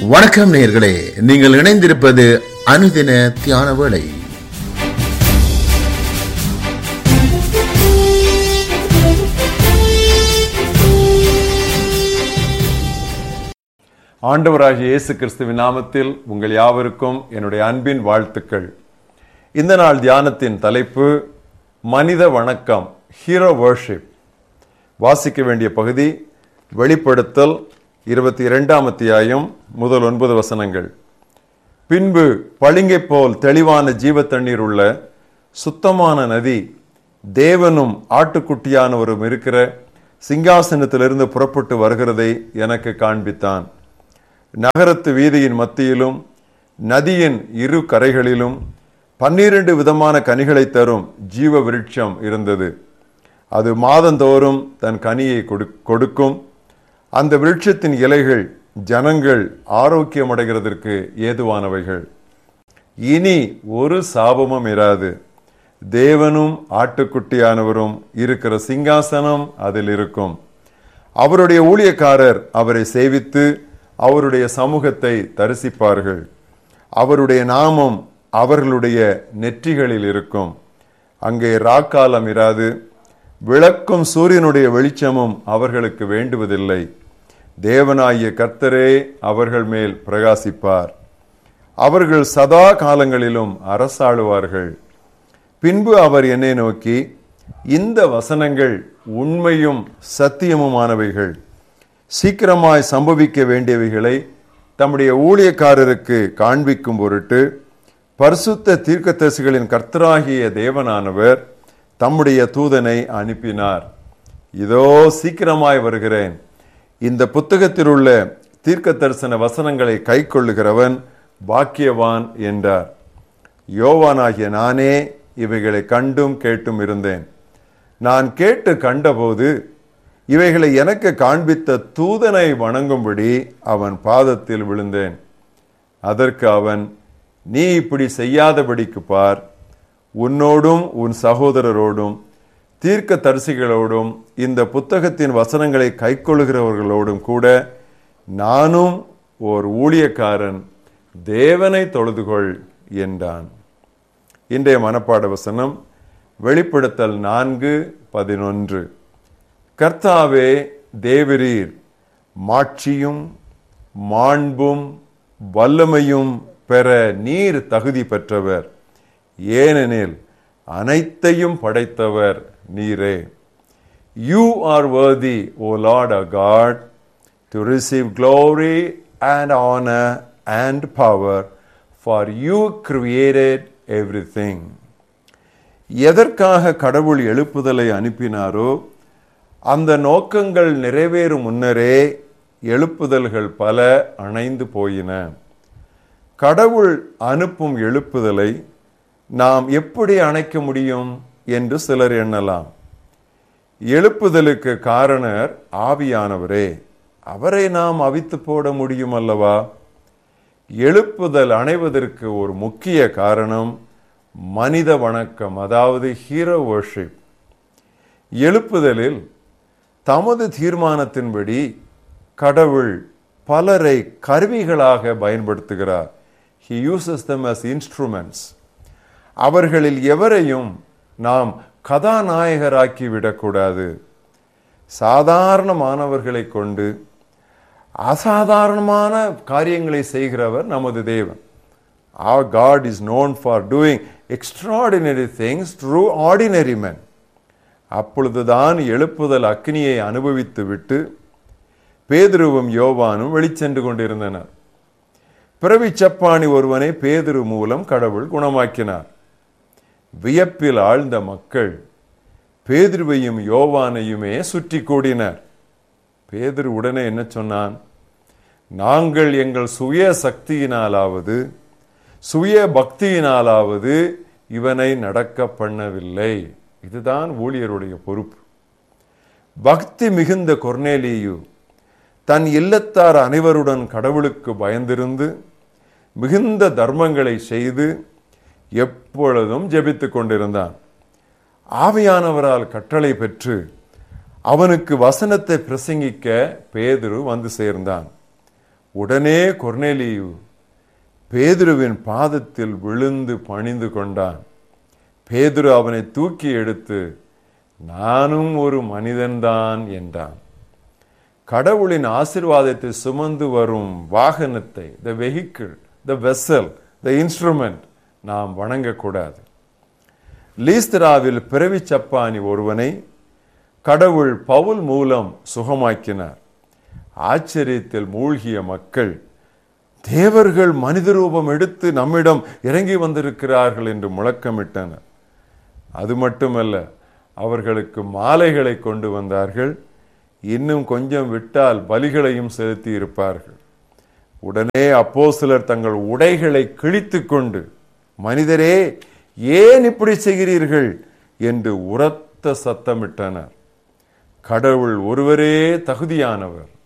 வணக்கம் நேயர்களே நீங்கள் இணைந்திருப்பது அனுதின தியான வேளை ஆண்டவராகிய இயேசு கிறிஸ்துவின் நாமத்தில் உங்கள் யாவருக்கும் என்னுடைய அன்பின் வாழ்த்துக்கள் இந்த நாள் தியானத்தின் தலைப்பு மனித வணக்கம் ஹீரோ வர்ஷிப் வாசிக்க வேண்டிய பகுதி வெளிப்படுத்தல் இருபத்தி இரண்டாம் அத்தியாயம் முதல் ஒன்பது வசனங்கள் பின்பு பளிங்கை போல் தெளிவான ஜீவ தண்ணீர் உள்ள சுத்தமான நதி தேவனும் ஆட்டுக்குட்டியானவரும் இருக்கிற சிங்காசனத்திலிருந்து புறப்பட்டு வருகிறதை எனக்கு காண்பித்தான் நகரத்து வீதியின் மத்தியிலும் நதியின் இரு கரைகளிலும் பன்னிரண்டு விதமான கனிகளை தரும் ஜீவ விருட்சம் இருந்தது அது மாதந்தோறும் தன் கனியை கொடு- கொடுக்கும் அந்த விருட்சத்தின் இலைகள் ஜனங்கள் ஆரோக்கியமடைகிறதற்கு ஏதுவானவைகள் இனி ஒரு சாபமும் இராது தேவனும் ஆட்டுக்குட்டியானவரும் இருக்கிற சிங்காசனம் அதில் இருக்கும் அவருடைய ஊழியக்காரர் அவரை சேவித்து அவருடைய சமூகத்தை தரிசிப்பார்கள் அவருடைய நாமம் அவர்களுடைய நெற்றிகளில் இருக்கும் அங்கே ராக்காலம் இராது விளக்கும் சூரியனுடைய வெளிச்சமும் அவர்களுக்கு வேண்டுவதில்லை தேவனாகிய கர்த்தரே அவர்கள் மேல் பிரகாசிப்பார் அவர்கள் சதா காலங்களிலும் அரசாளுவார்கள் பின்பு அவர் என்னை நோக்கி இந்த வசனங்கள் உண்மையும் சத்தியமுமானவைகள் சீக்கிரமாய் சம்பவிக்க வேண்டியவைகளை தம்முடைய ஊழியக்காரருக்கு காண்பிக்கும் பொருட்டு பரிசுத்த தீர்க்கதரிசிகளின் கர்த்தராகிய தேவனானவர் தம்முடைய தூதனை அனுப்பினார் இதோ சீக்கிரமாய் வருகிறேன் இந்த புத்தகத்தில் உள்ள தீர்க்க தரிசன வசனங்களை கைக்கொள்ளுகிறவன் பாக்கியவான் என்றார் யோவானாகிய நானே இவைகளை கண்டும் கேட்டும் இருந்தேன் நான் கேட்டு கண்டபோது இவைகளை எனக்கு காண்பித்த தூதனை வணங்கும்படி அவன் பாதத்தில் விழுந்தேன் அதற்கு அவன் நீ இப்படி செய்யாதபடிக்கு பார் உன்னோடும் உன் சகோதரரோடும் தீர்க்க தரிசிகளோடும் இந்த புத்தகத்தின் வசனங்களை கைக்கொள்கிறவர்களோடும் கூட நானும் ஓர் ஊழியக்காரன் தேவனை தொழுதுகொள் என்றான் இன்றைய மனப்பாட வசனம் வெளிப்படுத்தல் நான்கு பதினொன்று கர்த்தாவே தேவரீர் மாட்சியும் மாண்பும் வல்லமையும் பெற நீர் தகுதி பெற்றவர் ஏனெனில் அனைத்தையும் படைத்தவர் நீரே you are worthy O Lord uh God to receive glory and honor and power for you created everything எதற்காக கடவுள் எழுப்புதலை அனுப்பினாரோ அந்த நோக்கங்கள் நிறைவேறும் முன்னரே எழுப்புதல்கள் பல அணைந்து போயின கடவுள் அனுப்பும் எழுப்புதலை நாம் எப்படி அணைக்க முடியும் என்று சிலர் எண்ணலாம் எழுப்புதலுக்கு காரணர் ஆவியானவரே அவரை நாம் அவித்து போட முடியும் அல்லவா எழுப்புதல் அணைவதற்கு ஒரு முக்கிய காரணம் மனித வணக்கம் அதாவது ஹீரோ worship எழுப்புதலில் தமது தீர்மானத்தின்படி கடவுள் பலரை கருவிகளாக பயன்படுத்துகிறார் he uses them as instruments அவர்களில் எவரையும் நாம் கதாநாயகராக்கி விடக்கூடாது சாதாரணமானவர்களை கொண்டு அசாதாரணமான காரியங்களை செய்கிறவர் நமது தேவன் our God is known for doing extraordinary things through ordinary men அப்பொழுதுதான் எழுப்புதல் அக்னியை அனுபவித்து விட்டு பேதுருவும் யோவானும் வெளிச்சென்று கொண்டிருந்தனர் பிறவி சப்பானி ஒருவனை பேதுரு மூலம் கடவுள் குணமாக்கினார் வியப்பில் ஆழ்ந்த மக்கள் பேதுருவையும் யோவானையுமே சுற்றி கூடினர் பேதுரு உடனே என்ன சொன்னான் நாங்கள் எங்கள் சுய சக்தியினாலாவது சுய பக்தியினாலாவது இவனை நடக்க பண்ணவில்லை இதுதான் ஊழியருடைய பொறுப்பு பக்தி மிகுந்த கொர்னேலியு தன் இல்லத்தார் அனைவருடன் கடவுளுக்கு பயந்திருந்து மிகுந்த தர்மங்களை செய்து எப்பொழுதும் ஜெபித்துக் கொண்டிருந்தான் ஆவியானவரால் கட்டளை பெற்று அவனுக்கு வசனத்தை பிரசங்கிக்க பேதுரு வந்து சேர்ந்தான் உடனே கொர்நேலியு பேதுருவின் பாதத்தில் விழுந்து பணிந்து கொண்டான் பேதுரு அவனை தூக்கி எடுத்து நானும் ஒரு மனிதன்தான் என்றான் கடவுளின் ஆசிர்வாதத்தை சுமந்து வரும் வாகனத்தை the vehicle the vessel the instrument நாம் வணங்கக்கூடாது லீஸ்திராவில் பிறவி சப்பானி ஒருவனை கடவுள் பவுல் மூலம் சுகமாக்கினார் ஆச்சரியத்தில் மூழ்கிய மக்கள் தேவர்கள் மனித ரூபம் எடுத்து நம்மிடம் இறங்கி வந்திருக்கிறார்கள் என்று முழக்கமிட்டனர் அது மட்டுமல்ல அவர்களுக்கு மாலைகளை கொண்டு வந்தார்கள் இன்னும் கொஞ்சம் விட்டால் பலிகளையும் செலுத்தி இருப்பார்கள் உடனே அப்போ சிலர் தங்கள் உடைகளை கிழித்து கொண்டு மனிதரே ஏன் இப்படி செய்கிறீர்கள் என்று உரத்த சத்தமிட்டனர் கடவுள் ஒருவரே தகுதியானவர்